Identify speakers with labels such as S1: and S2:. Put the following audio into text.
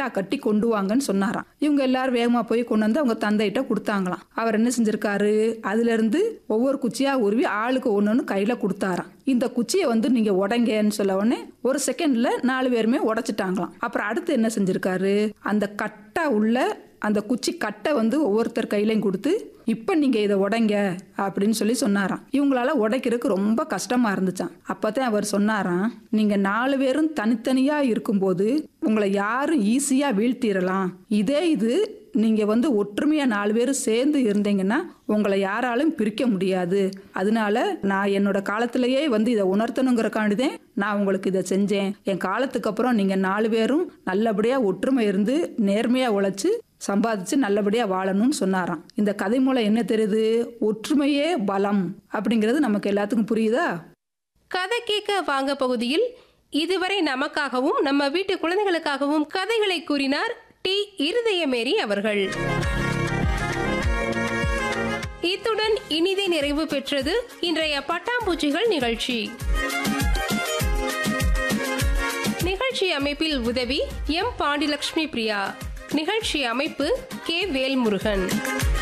S1: கட்டா கட்டி கொண்டு வாங்கன்னு சொன்னாராம் இவங்க எல்லாரும் வேகமா போய் கொண்டு வந்து அவங்க தந்தைகிட்ட கொடுத்தாங்களாம் அவர் என்ன செஞ்சிருக்காரு அதுல இருந்து ஒவ்வொரு குச்சியா உருவி ஆளுக்கு ஒன்னொன்னு கையில கொடுத்தாராம் இந்த குச்சியை வந்து நீங்க உடைங்கன்னு சொல்ல உடனே ஒரு செகண்ட்ல நாலு பேருமே உடைச்சிட்டாங்களாம் அப்புறம் அடுத்து என்ன செஞ்சிருக்காரு அந்த கட்டா உள்ள அந்த குச்சி கட்டை வந்து ஒவ்வொருத்தர் கையிலையும் கொடுத்து இப்போ நீங்க இதை உடைங்க அப்படின்னு சொல்லி சொன்னாராம் இவங்களால உடைக்கிறதுக்கு ரொம்ப கஷ்டமா இருந்துச்சாம் அப்பதான் அவர் சொன்னாராம் நீங்க நாலு பேரும் தனித்தனியா இருக்கும்போது உங்களை யாரும் ஈஸியா வீழ்த்திடலாம் இதே இது நீங்க வந்து ஒற்றுமையா நாலு பேரும் சேர்ந்து இருந்தீங்கன்னா உங்களை யாராலும் பிரிக்க முடியாது அதனால நான் என்னோட காலத்திலேயே வந்து இதை உணர்த்தணுங்கிறக்காண்டிதான் நான் உங்களுக்கு இதை செஞ்சேன் என் காலத்துக்கு அப்புறம் நீங்க நாலு பேரும் நல்லபடியா ஒற்றுமை இருந்து நேர்மையா உழைச்சு சம்பாதிச்சு நல்லபடியா வாழணும்னு சொன்னாராம் இந்த கதை மூலம் என்ன தெரியுது ஒற்றுமையே பலம் அப்படிங்கிறது நமக்கு எல்லாத்துக்கும் புரியுதா
S2: கதை கேட்க வாங்க பகுதியில் இதுவரை நமக்காகவும் நம்ம வீட்டு குழந்தைகளுக்காகவும் கதைகளை கூறினார் டி இருதயமேரி அவர்கள் இத்துடன் இனிதே நிறைவு பெற்றது இன்றைய பட்டாம்பூச்சிகள் நிகழ்ச்சி நிகழ்ச்சி அமைப்பில் உதவி எம் பாண்டிலட்சுமி பிரியா நிகழ்ச்சி அமைப்பு கே வேல்முருகன்